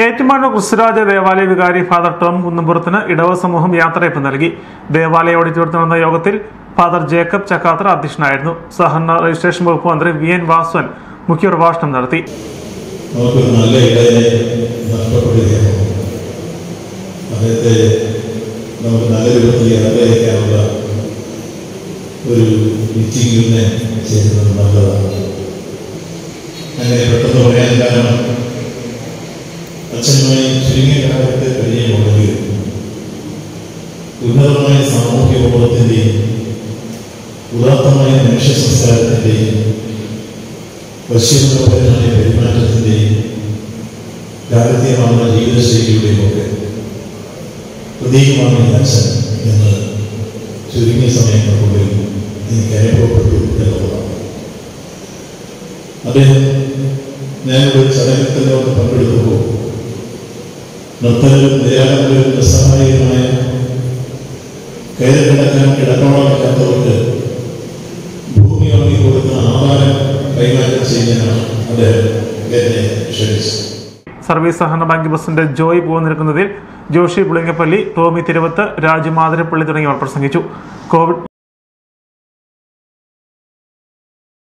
ഏറ്റുമാനൂർ ക്രിസ്തുരാജ ദേവാലയ വികാരി father Tom കുന്നമ്പുറത്തിന് ഇടവ സമൂഹം യാത്രയപ്പ് നൽകി ദേവാലയ ഓഡിറ്റോറിയത്തിൽ നടന്ന യോഗത്തിൽ ഫാദർ ജേക്കബ് ചക്കാത്ര അധ്യക്ഷനായിരുന്നു സഹകരണ രജിസ്ട്രേഷൻ വകുപ്പ് മന്ത്രി വി എൻ വാസവൻ മുഖ്യപ്രഭാഷണം നടത്തി നമുക്കൊരു നല്ല ഇടയെ നഷ്ടപ്പെടുകയാണ് അദ്ദേഹത്തെ നമുക്ക് നല്ല രൂപത്തിൽ ആഗ്രഹിക്കാനുള്ള ഒരു മീറ്റിംഗിൽ തന്നെ ചെയ്യുന്നത് നല്ലതാണ് അങ്ങനെ പെട്ടെന്ന് പറയാൻ കാരണം അച്ഛനുമായി ചുരുങ്ങിയ കാലത്തെ പരിചയമുണ്ടെങ്കിൽ ഉന്നതമായ സാമൂഹ്യ ബോധത്തിൻ്റെയും ഉദാത്തമായ മനുഷ്യ സംസ്കാരത്തിൻ്റെയും പശ്ചിമപരമായ പെരുമാറ്റത്തിൻ്റെയും ഭാരതീയമായ ജീവിതശൈലിയുടെയും ഒക്കെ പ്രതീകമാണ് ഈ അച്ഛൻ എന്ന് ചുരുങ്ങിയ സമയങ്ങൾക്കുള്ളിൽ എനിക്ക് അനുഭവപ്പെട്ടു എന്നുള്ളതാണ് അദ്ദേഹം ഞാനൊരു ചടങ്ങിൽ തന്നെ ഒന്ന് പങ്കെടുക്കുമ്പോൾ നർത്തകരും നിരാകരരും നിസ്സഹായകമായ കയറി കിടക്കാൻ കിടക്കണമില്ലാത്തവർക്ക് ഭൂമി വാങ്ങി കൊടുക്കുന്ന ആധാരം കൈമാറ്റം ചെയ്യാനാണ് അദ്ദേഹം എന്നെ ക്ഷണിച്ചത് സർവീസ് സഹകരണ ബാങ്ക് ബസിന്റെ ജോയ് പോകുന്നിരിക്കുന്നതിൽ ജോഷി പുളിങ്ങപ്പള്ളി ടോമി തിരുവത്ത് രാജു മാതിരപ്പള്ളി തുടങ്ങിയവർ പ്രസംഗിച്ചു കോവിഡ്